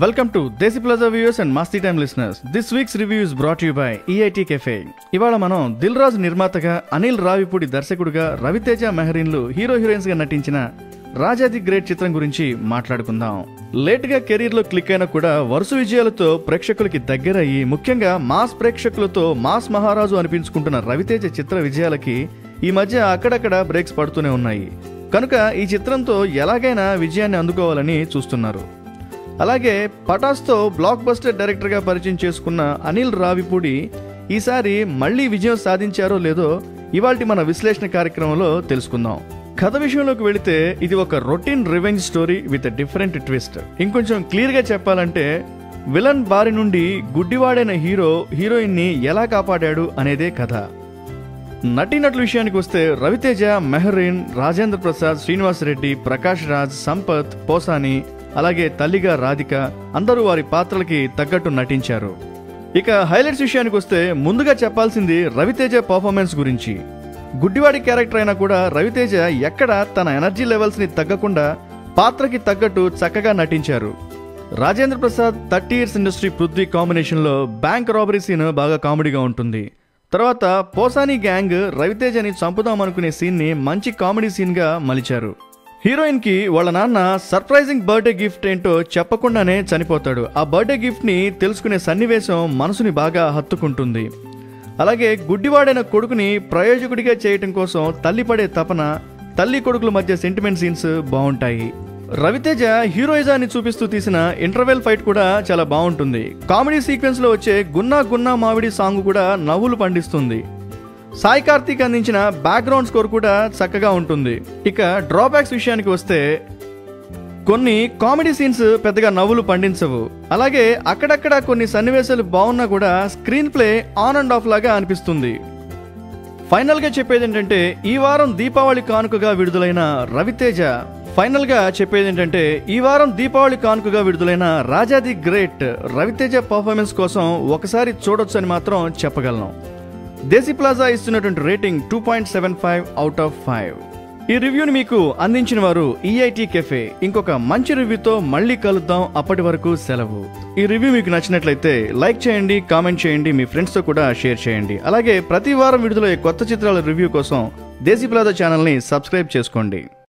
welcome to Desi Plaza viewers and Masti time listeners this week's review is brought you by EIT cafe ఇవాళ మనం దిల్ రాజు నిర్మాతగా అనిల్ రావిపూడి దర్శకుడుగా రవితేజ మెహరీన్లు hero heroines గా నటించిన రాజాది గ్రేట్ చిత్రం గురించి మాట్లాడుకుందాం లేట్ గా కెరీర్ లో క్లిక్ అయినా కూడా వరుస విజయాలతో ప్రేక్షకులకి దగ్గరయ్యి ముఖ్యంగా మాస్ ప్రేక్షకులతో మాస్ మహారాజు అనిపించుకుంటున్న రవితేజ చిత్ర విజయాలకి ఈ మధ్య అక్కడక్కడ బ్రేక్స్ పడుతూనే ఉన్నాయి కనుక ఈ చిత్రంతో ఎలాగైనా విజయాన్ని అందుకోవాలని చూస్తున్నారు అలాగే పటాస్తో బ్లాక్ బస్టర్ డైరెక్టర్గా పరిచయం చేసుకున్న అనిల్ రావిపూడి ఈసారి మళ్ళీ విజయం సాధించారో లేదో ఇవాల్టి మన విశ్లేషణ కార్యక్రమంలో తెలుసుకుందాం కథ విషయంలోకి వెళితే ఇది ఒక routine revenge story with different twist ఇంకొంచెం క్లియర్గా చెప్పాలంటే విలన్ బారి నుండి గుడ్డివాడైన హీరో హీరోయిన్ని ఎలా కాపాడాడు అనేదే కథ నటీనటుల విషయానికి వస్తే రవితేజ మెహరీన్ రాజేంద్ర ప్రసాద్ శ్రీనివాస్ రెడ్డి ప్రకాష్ రాజ్ సంపత్ పోసాని అలాగే తల్లిగా రాధిక అందరూ వారి పాత్రలకి తగ్గట్టు నటించారు ఇక హైలైట్స్ విషయానికి వస్తే ముందుగా చెప్పాల్సింది రవితేజ పర్ఫార్మెన్స్ గురించి గుడ్డివాడి క్యారెక్టర్ అయినా కూడా రవితేజ ఎక్కడ తన ఎనర్జీ లెవెల్స్ ని తగ్గకుండా పాత్రకి తగ్గట్టు చక్కగా నటించారు Rajendra Prasad thirty years industry Prithvi కాంబినేషన్లో బ్యాంక్ రాబరీ సీన్ బాగా కామెడీగా ఉంటుంది తర్వాత పోసాని గ్యాంగ్ రవితేజని చంపుదాం అనుకునే సీన్ ని మంచి కామెడీ సీన్ గా మలిచారు హీరోయిన్ కి వాళ్ళ నాన్న సర్ప్రైజింగ్ బర్త్డే గిఫ్ట్ ఏంటో చెప్పకుండానే చనిపోతాడు ఆ బర్త్డే గిఫ్ట్ ని తెలుసుకునే సన్నివేశం మనసుని బాగా హత్తుకుంటుంది అలాగే గుడ్డివాడైన కొడుకుని ప్రయోజకుడిగా చేయటం కోసం తల్లి పడే తపన తల్లి కొడుకుల మధ్య సెంటిమెంట్ సీన్స్ బాగుంటాయి రవితేజ హీరోయిజాన్ని చూపిస్తూ తీసిన ఇంటర్వెల్ ఫైట్ కూడా చాలా బాగుంటుంది కామెడీ సీక్వెన్స్ లో వచ్చే గున్నా గున్నా మామిడి సాంగ్ కూడా నవ్వులు పండిస్తుంది సాయి కార్తీక్ అందించిన బ్యాక్గ్రౌండ్ స్కోర్ కూడా చక్కగా ఉంటుంది ఇక డ్రాబ్యాక్స్ విషయానికి వస్తే కొన్ని కామెడీ సీన్స్ పెద్దగా నవ్వులు పండించవు అలాగే అక్కడక్కడ కొన్ని సన్నివేశాలు బాగున్నా కూడా screenplay on and off లాగా అనిపిస్తుంది ఫైనల్ గా చెప్పేది ఏంటంటే ఈ వారం దీపావళి కానుకగా విడుదలైన రవితేజ ఫైనల్ గా చెప్పేది ఏంటంటే ఈ వారం దీపావళి కానుకగా విడుదలైన Raja the great Raviteja performance కోసం ఒకసారి చూడొచ్చు అని మాత్రం చెప్పగలను దేశీ ప్లాజా ఇస్తున్నటువంటి rating two point seven five out of five ఈ రివ్యూని మీకు అందించిన వారు ఈఐటి కెఫే ఇంకొక మంచి రివ్యూతో మళ్ళీ కలుద్దాం అప్పటి వరకు సెలవు ఈ రివ్యూ మీకు నచ్చినట్లయితే లైక్ చేయండి కామెంట్ చేయండి మీ ఫ్రెండ్స్తో కూడా షేర్ చేయండి అలాగే ప్రతి వారం విడుదలయ్యే కొత్త చిత్రాల రివ్యూ కోసం దేశీ ప్లాజా ఛానల్ని సబ్స్క్రైబ్ చేసుకోండి